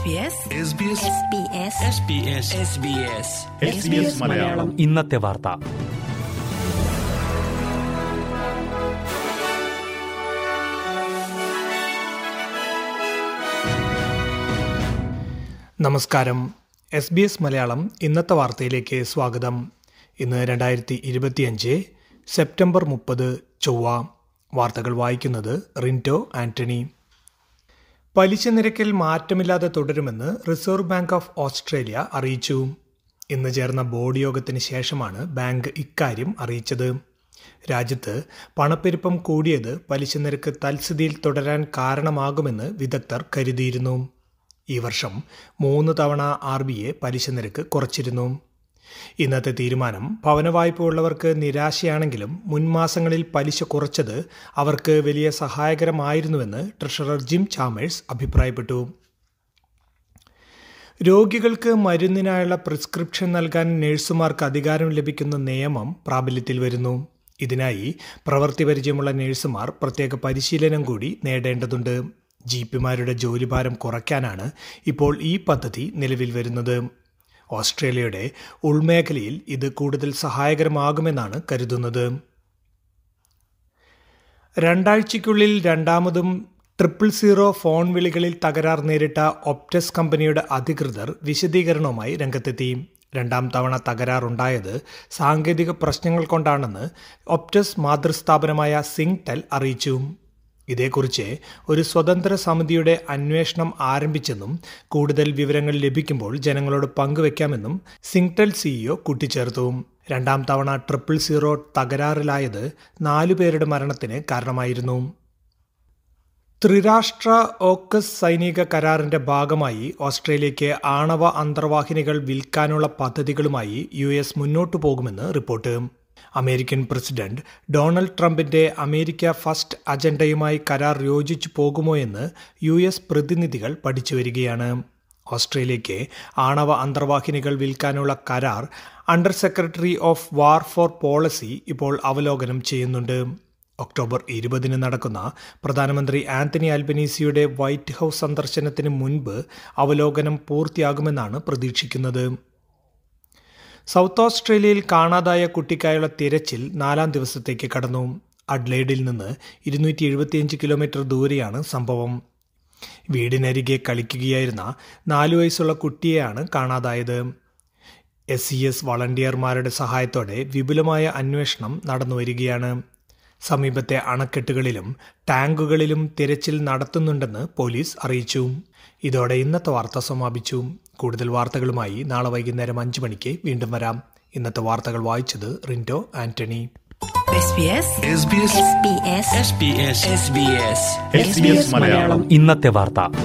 മലയാളം ഇന്നത്തെ വാർത്ത നമസ്കാരം എസ് ബി എസ് മലയാളം ഇന്നത്തെ വാർത്തയിലേക്ക് സ്വാഗതം ഇന്ന് രണ്ടായിരത്തി ഇരുപത്തിയഞ്ച് സെപ്റ്റംബർ മുപ്പത് ചൊവ്വ വാർത്തകൾ വായിക്കുന്നത് റിൻറ്റോ ആന്റണി പലിശ നിരക്കിൽ മാറ്റമില്ലാതെ തുടരുമെന്ന് റിസർവ് ബാങ്ക് ഓഫ് ഓസ്ട്രേലിയ അറിയിച്ചു ഇന്ന് ചേർന്ന ബോർഡ് യോഗത്തിന് ശേഷമാണ് ബാങ്ക് ഇക്കാര്യം അറിയിച്ചത് രാജ്യത്ത് പണപ്പെരുപ്പം കൂടിയത് പലിശ നിരക്ക് തൽസ്ഥിതിയിൽ തുടരാൻ കാരണമാകുമെന്ന് വിദഗ്ധർ കരുതിയിരുന്നു ഈ വർഷം മൂന്ന് തവണ ആർ ബി എ പലിശ നിരക്ക് കുറച്ചിരുന്നു ഇന്നത്തെ തീരുമാനം ഭവന വായ്പ ഉള്ളവർക്ക് നിരാശയാണെങ്കിലും മുൻമാസങ്ങളിൽ പലിശ കുറച്ചത് അവർക്ക് വലിയ സഹായകരമായിരുന്നുവെന്ന് ട്രഷറർ ജിം ചാമേഴ്സ് അഭിപ്രായപ്പെട്ടു രോഗികൾക്ക് മരുന്നിനായുള്ള പ്രിസ്ക്രിപ്ഷൻ നൽകാൻ നഴ്സുമാർക്ക് അധികാരം ലഭിക്കുന്ന നിയമം പ്രാബല്യത്തിൽ വരുന്നു ഇതിനായി പ്രവൃത്തി പരിചയമുള്ള നഴ്സുമാർ പ്രത്യേക പരിശീലനം കൂടി നേടേണ്ടതുണ്ട് ജി പിമാരുടെ ജോലിഭാരം കുറയ്ക്കാനാണ് ഇപ്പോൾ ഈ പദ്ധതി നിലവിൽ വരുന്നത് ഓസ്ട്രേലിയയുടെ ഉൾമേഖലയിൽ ഇത് കൂടുതൽ സഹായകരമാകുമെന്നാണ് കരുതുന്നത് രണ്ടാഴ്ചയ്ക്കുള്ളിൽ രണ്ടാമതും ട്രിപ്പിൾ സീറോ ഫോൺ വിളികളിൽ തകരാർ നേരിട്ട ഒപ്റ്റസ് കമ്പനിയുടെ അധികൃതർ വിശദീകരണവുമായി രംഗത്തെത്തി രണ്ടാം തവണ തകരാറുണ്ടായത് സാങ്കേതിക പ്രശ്നങ്ങൾ കൊണ്ടാണെന്ന് ഒപ്റ്റസ് മാതൃസ്ഥാപനമായ സിങ്ടെൽ അറിയിച്ചു ഇതേക്കുറിച്ച് ഒരു സ്വതന്ത്ര സമിതിയുടെ അന്വേഷണം ആരംഭിച്ചെന്നും കൂടുതൽ വിവരങ്ങൾ ലഭിക്കുമ്പോൾ ജനങ്ങളോട് പങ്കുവെക്കാമെന്നും സിങ്ടെൽ സിഇഒ കൂട്ടിച്ചേർത്തു രണ്ടാം തവണ ട്രിപ്പിൾ സീറോ തകരാറിലായത് നാലുപേരുടെ മരണത്തിന് കാരണമായിരുന്നു ത്രിരാഷ്ട്ര ഓക്കസ് സൈനിക കരാറിന്റെ ഭാഗമായി ഓസ്ട്രേലിയയ്ക്ക് ആണവ അന്തർവാഹിനികൾ വിൽക്കാനുള്ള പദ്ധതികളുമായി യു എസ് മുന്നോട്ടു പോകുമെന്ന് റിപ്പോർട്ട് അമേരിക്കൻ പ്രസിഡന്റ് ഡൊണാൾഡ് ട്രംപിന്റെ അമേരിക്ക ഫസ്റ്റ് അജണ്ടയുമായി കരാർ യോജിച്ചു പോകുമോ എന്ന് യു എസ് പ്രതിനിധികൾ പഠിച്ചു വരികയാണ് ഓസ്ട്രേലിയയ്ക്ക് ആണവ അന്തർവാഹിനികൾ വിൽക്കാനുള്ള കരാർ under secretary of war for policy ഇപ്പോൾ അവലോകനം ചെയ്യുന്നുണ്ട് ഒക്ടോബർ ഇരുപതിന് നടക്കുന്ന പ്രധാനമന്ത്രി ആന്റണി ആൽബനീസിയുടെ വൈറ്റ് ഹൌസ് സന്ദർശനത്തിന് മുൻപ് അവലോകനം പൂർത്തിയാകുമെന്നാണ് പ്രതീക്ഷിക്കുന്നത് സൗത്ത് ഓസ്ട്രേലിയയിൽ കാണാതായ കുട്ടിക്കായുള്ള തിരച്ചിൽ നാലാം ദിവസത്തേക്ക് കടന്നു അഡ്ലൈഡിൽ നിന്ന് ഇരുന്നൂറ്റി എഴുപത്തിയഞ്ച് കിലോമീറ്റർ ദൂരെയാണ് സംഭവം വീടിനരികെ കളിക്കുകയായിരുന്ന നാലു വയസ്സുള്ള കുട്ടിയെയാണ് കാണാതായത് എസ് സി എസ് വളണ്ടിയർമാരുടെ സഹായത്തോടെ വിപുലമായ അന്വേഷണം നടന്നുവരികയാണ് സമീപത്തെ അണക്കെട്ടുകളിലും ടാങ്കുകളിലും തിരച്ചിൽ നടത്തുന്നുണ്ടെന്ന് പോലീസ് അറിയിച്ചു ഇതോടെ ഇന്നത്തെ വാർത്ത സമാപിച്ചു കൂടുതൽ വാർത്തകളുമായി നാളെ വൈകുന്നേരം അഞ്ചു മണിക്ക് വീണ്ടും വരാം ഇന്നത്തെ വാർത്തകൾ വായിച്ചത് റിൻറ്റോ ആന്റണി മലയാളം ഇന്നത്തെ വാർത്ത